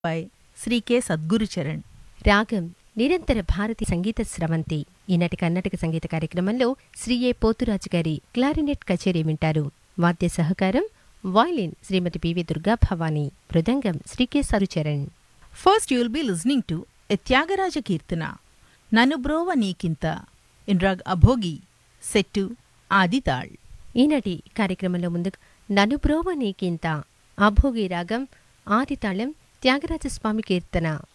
by Shri K సద్గురుచరణ్ రాగం నిరంతర భారతి సంగీత స్రవంతి ఈనాటి కర్ణాటక సంగీత కార్యక్రమంలో శ్రీ ఏ పోతురాజు గారి క్లారినెట్ కచేరీ వింటారు వాద్య సహకారం violin Shrimati PV Durga Bhavani mridangam Shri K Sarucharan first you'll be listening to a Tyagaraja kirtana Nanu Brova Neekinta in raag Abhogi set Aditaal ఈనాటి కార్యక్రమంలో ముందు ననుబ్రోవ నీకింత అభోగి రాగం ఆదితాళం త్యాగరాజస్వామి కీర్తన